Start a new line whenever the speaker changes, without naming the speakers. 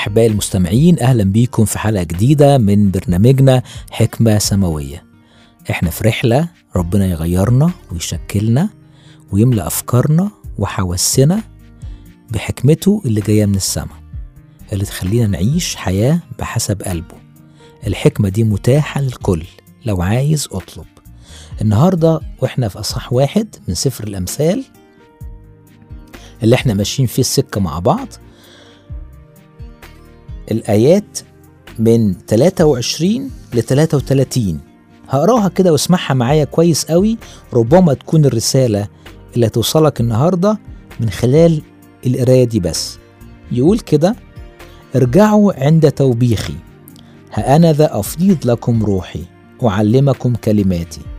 أحبائي المستمعين أهلا بيكم في حلقة جديدة من برنامجنا حكمة سماوية إحنا في رحلة ربنا يغيرنا ويشكلنا ويملأ أفكارنا وحواسنا بحكمته اللي جاية من السماء اللي تخلينا نعيش حياة بحسب قلبه الحكمة دي متاحة للكل لو عايز اطلب النهاردة واحنا في أصح واحد من سفر الأمثال اللي احنا ماشيين فيه السكة مع بعض الآيات من 23 ل 33 هقراها كده واسمعها معايا كويس قوي ربما تكون الرسالة اللي توصلك النهاردة من خلال القراية دي بس يقول كده ارجعوا عند توبيخي ها أنا ذا أفيض لكم روحي أعلمكم كلماتي